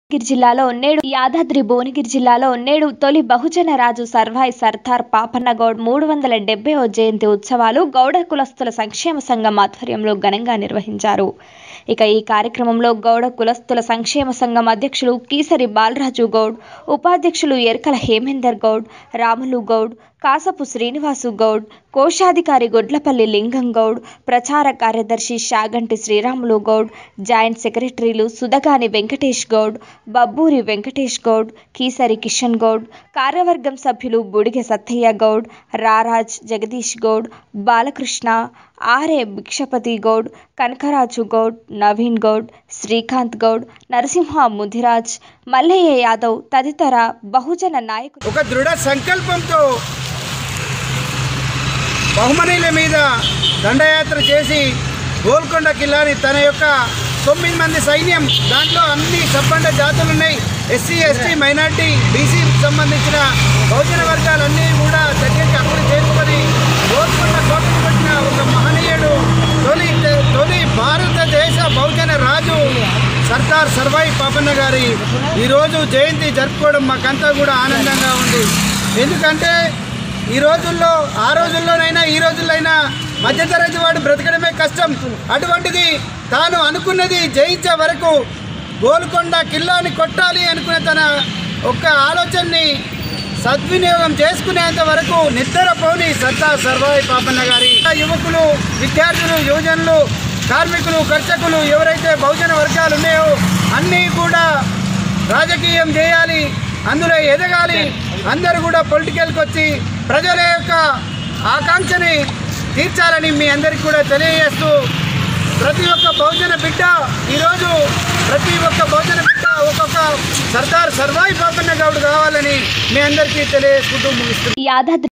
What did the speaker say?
గిరి జిల్లాలో నేడు యాదాద్రి భువనగిరి జిల్లాలో నేడు తొలి బహుజన రాజు సర్వాయి సర్దార్ పాపన్నగౌడ్ మూడు వందల డెబ్బైవ జయంతి ఉత్సవాలు గౌడ కులస్తుల సంక్షేమ సంఘం ఆధ్వర్యంలో ఘనంగా నిర్వహించారు ఇక ఈ కార్యక్రమంలో గౌడ కులస్తుల సంక్షేమ సంఘం అధ్యక్షులు కీసరి బాలరాజు గౌడ్ ఉపాధ్యక్షులు ఎర్కల హేమేందర్ గౌడ్ రాములు గౌడ్ కాసపు శ్రీనివాసు గౌడ్ కోశాధికారి గొడ్లపల్లి లింగం గౌడ్ ప్రచార కార్యదర్శి షాగంటి శ్రీరాములు గౌడ్ జాయింట్ సెక్రటరీలు సుధగాని వెంకటేష్ గౌడ్ బబ్బూరి వెంకటేష్ గౌడ్ కీసరి కిషన్ గౌడ్ కార్యవర్గం సభ్యులు బుడిగె సత్తయ్య గౌడ్ రారాజ్ జగదీష్ గౌడ్ బాలకృష్ణ ఆర్ఏ భిక్షపతి గౌడ్ కనకరాజు గౌడ్ నవీన్ గౌడ్ శ్రీకాంత్ గౌడ్ నరసింహ ముదిరాజ్ మల్లయ్య యాదవ్ తదితర బహుజన నాయకులు ఒక దృఢ సంకల్పంతో బహుమనీల మీద దండయాత్ర చేసి గోల్కొండ కిల్లాని తన యొక్క తొమ్మిది మంది సైన్యం దాంట్లో అన్ని సబ్బండ జాతులు ఉన్నాయి ఎస్సీ ఎస్టీ మైనార్టీ బీసీ సంబంధించిన బహుజన వర్గాలన్నీ కూడా దగ్గరికి అప్పుడు చేసుకొని గోల్కొండ కోటను పెట్టిన ఒక మహనీయుడు తొలి తొలి భారతదేశ బహుజన రాజు సర్దార్ సర్వాయి పాపన్న గారి ఈరోజు జయంతి జరుపుకోవడం మాకంతా కూడా ఆనందంగా ఉంది ఎందుకంటే ఈ రోజుల్లో ఆ రోజుల్లోనైనా ఈ రోజుల్లోనైనా మధ్యతరగతి వాడు బ్రతకడమే కష్టం అటువంటిది తాను అనుకున్నది జయించే వరకు గోల్కొండ కిల్లాని కొట్టాలి అనుకునే తన ఒక్క ఆలోచనని సద్వినియోగం చేసుకునేంత వరకు నిద్రపోని సర్దార్ సర్వాయి పాపన్న గారి యువకులు విద్యార్థులు యువజనులు కార్మికులు కర్షకులు ఎవరైతే బహుజన వర్గాలు ఉన్నాయో అన్నీ కూడా రాజకీయం చేయాలి అందులో ఎదగాలి అందరూ కూడా పొలిటికల్కి వచ్చి ప్రజల యొక్క ఆకాంక్షని తీర్చాలని మీ అందరికీ కూడా తెలియజేస్తూ ప్రతి ఒక్క బహుజన బిడ్డ ఈరోజు ప్రతి ఒక్క బహుజన బిడ్డ ఒక్కొక్క సర్దార్ సర్వాయి పాపన్న గౌడ్ కావాలని మీ అందరికీ తెలియజేసుకుంటూ ముగిస్తున్నాను యాదాద్రి